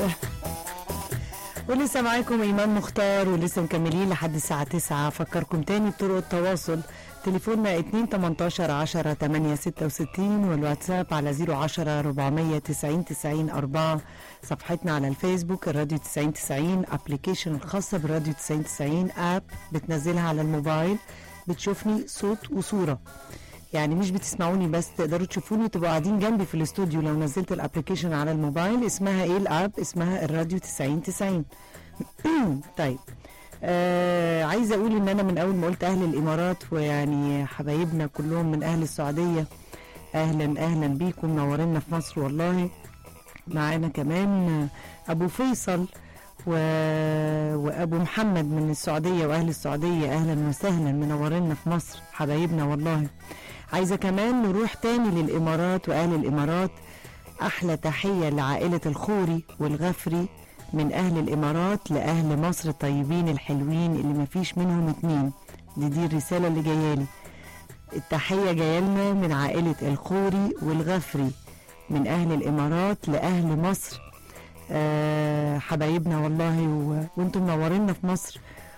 ولسه معاكم ايمان مختار ولسه مكملين لحد الساعه 9 افكركم تاني بطرق التواصل تليفوننا 2 18 10 8 66 والواتساب على 010 490 90 4 صفحتنا على الفيسبوك الراديو 90 90 ابلكيشن الخاصه بالراديو 90 90 اب بتنزلها على الموبايل بتشوفني صوت وصوره يعني مش بتسمعوني بس تقدروا تشوفوني وتبقوا قاعدين جنبي في الاستوديو لو نزلت الابلكيشن على الموبايل اسمها ايه الاب اسمها الراديو 90 90 طيب آه عايزه اقول ان انا من اول ما قلت اهل الامارات ويعني حبايبنا كلهم من اهل السعوديه اهلا اهلا بيكم منورينا في مصر والله معانا كمان ابو فيصل و... وابو محمد من السعوديه واهل السعوديه اهلا وسهلا منورينا في مصر حبايبنا والله عايزه كمان نروح تاني للامارات واهل الامارات احلى تحيه لعائله الخوري والغفري من اهل الامارات لاهل مصر الطيبين الحلوين اللي مفيش منهم اتنين دي دي الرساله اللي جايالي التحيه جايلنا من عائله الخوري والغفري من اهل الامارات لاهل مصر أه حبايبنا والله و... وانتم منورينا في مصر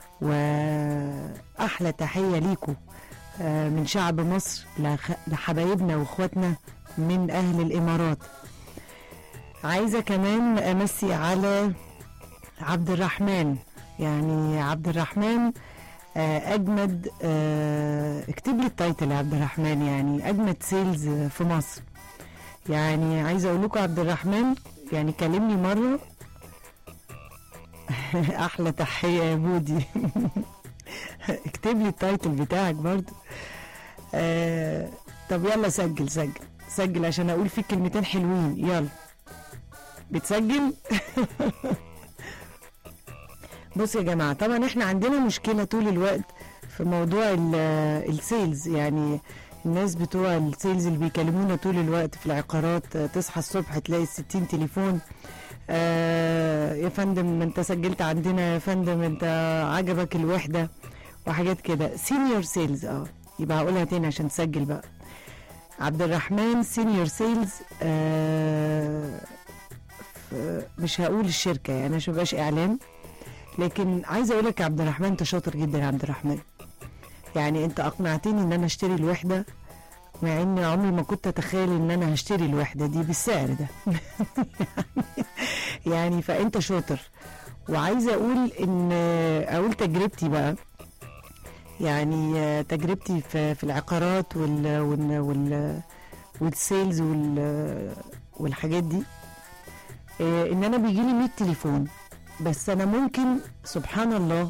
واحلى تحيه ليكم أه من شعب مصر لخ... لحبايبنا واخواتنا من اهل الامارات عايزه كمان امسي على عبد الرحمن يعني عبد الرحمن أه اجمد اكتب لي التايتل يا عبد الرحمن يعني اجمد سيلز في مصر يعني عايزه اقول لكم عبد الرحمن يعني كلمني مره احلى تحيه يا بودي اكتب لي التايتل بتاعك برضو آه طب يلا سجل سجل سجل عشان اقول فيك كلمتين حلوين يلا بتسجل بصوا يا جماعه طبعا احنا عندنا مشكله طول الوقت في موضوع السيلز يعني الناس بتوع السيلز اللي بيكلمونا طول الوقت في العقارات تصحى الصبح تلاقي الستين تليفون آه يا فندم انت سجلت عندنا يا فندم انت عجبك الوحده وحاجات كده سينيور سيلز اه يبقى هقولها تاني عشان تسجل بقى عبد الرحمن سينيور سيلز آه مش هقول الشركه يعني عشان مبقاش اعلان لكن عايزه اقول لك يا عبد الرحمن انت شاطر جدا يا عبد الرحمن يعني انت اقنعتني ان انا اشتري الوحده مع ان عمري ما كنت اتخيل ان انا هشتري الوحده دي بالسعر ده يعني فانت شاطر وعايزه اقول ان اقول تجربتي بقى يعني تجربتي في, في العقارات وال وال وال والسيلز وال والحاجات دي ان انا بيجي لي 100 تليفون بس انا ممكن سبحان الله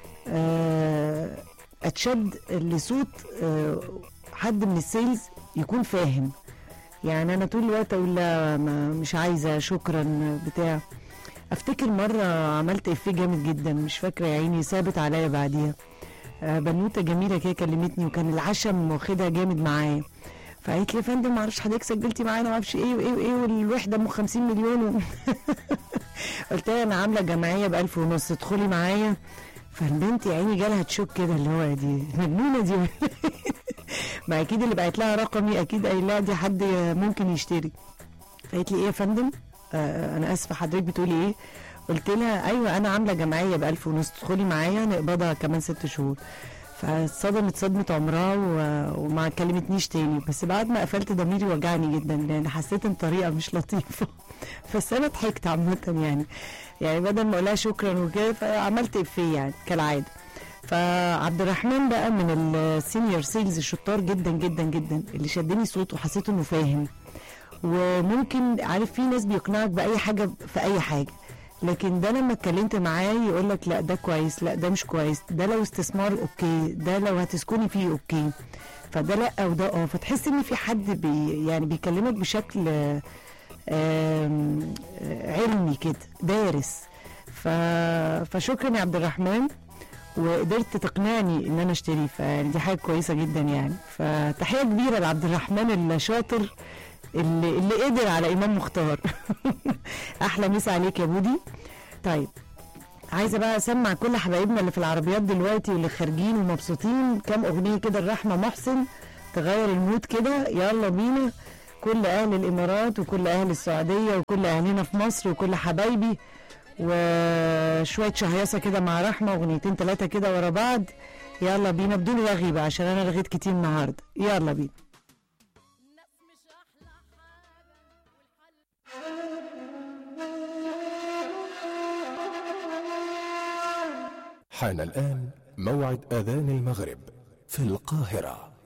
اتشد لصوت حد من السيلز يكون فاهم يعني انا طول الوقت اقول لا مش عايزه شكرا بتاع افتكر مره عملت افيه جامد جدا مش فاكره يا عيني ثابت عليا بعديها بنوته جميله كده كلمتني وكان العشم واخدها جامد معايا فقالت لي يا فندم معرفش حضرتك سجلتي معانا معرفش ايه وايه وايه والوحده ام 50 مليون و... قلت لها انا عامله جمعيه ب 1000 ونص ادخلي معايا فالبنت يا عيني جالها تشوك كده اللي هو دي مجنونه دي ما اكيد اللي بعت لها رقمي اكيد قايل لها دي حد ممكن يشتري فقالت لي ايه يا فندم آه انا اسفه حضرتك بتقولي ايه قلت لها ايوه انا عامله جمعيه ب 1000 ونص تدخلي معايا نقبضها كمان ست شهور فاتصدمت صدمة عمرها وما كلمتنيش تاني بس بعد ما قفلت ضميري وجعني جدا لان حسيت ان طريقه مش لطيفه بس انا ضحكت عامه يعني يعني بدل ما اقولها شكرا وكده فعملت افيه يعني كالعاده فعبد الرحمن بقى من السينيور سيلز الشطار جدا جدا جدا اللي شدني صوته وحسيت انه فاهم وممكن عارف في ناس بيقنعك باي حاجه في اي حاجه لكن ده لما اتكلمت معاه يقول لك لا ده كويس لا ده مش كويس ده لو استثمار اوكي ده لو هتسكني فيه اوكي فده لا وده اه فتحس ان في حد بي يعني بيكلمك بشكل علمي كده دارس ف... فشكرا يا عبد الرحمن وقدرت تقنعني ان انا اشتري فدي حاجه كويسه جدا يعني فتحيه كبيره لعبد الرحمن الشاطر اللي, اللي قدر على امام مختار احلى مسا عليك يا بودي طيب عايزه بقى اسمع كل حبايبنا اللي في العربيات دلوقتي واللي خارجين ومبسوطين كام اغنيه كده الرحمه محسن تغير المود كده يلا بينا كل اهل الامارات وكل اهل السعوديه وكل اهلنا في مصر وكل حبايبي وشويه شهيصه كده مع رحمه اغنيتين ثلاثه كده ورا بعض يلا بينا بدون رغي بقى عشان انا رغيت كتير النهارده يلا بينا حان الآن موعد أذان المغرب في القاهرة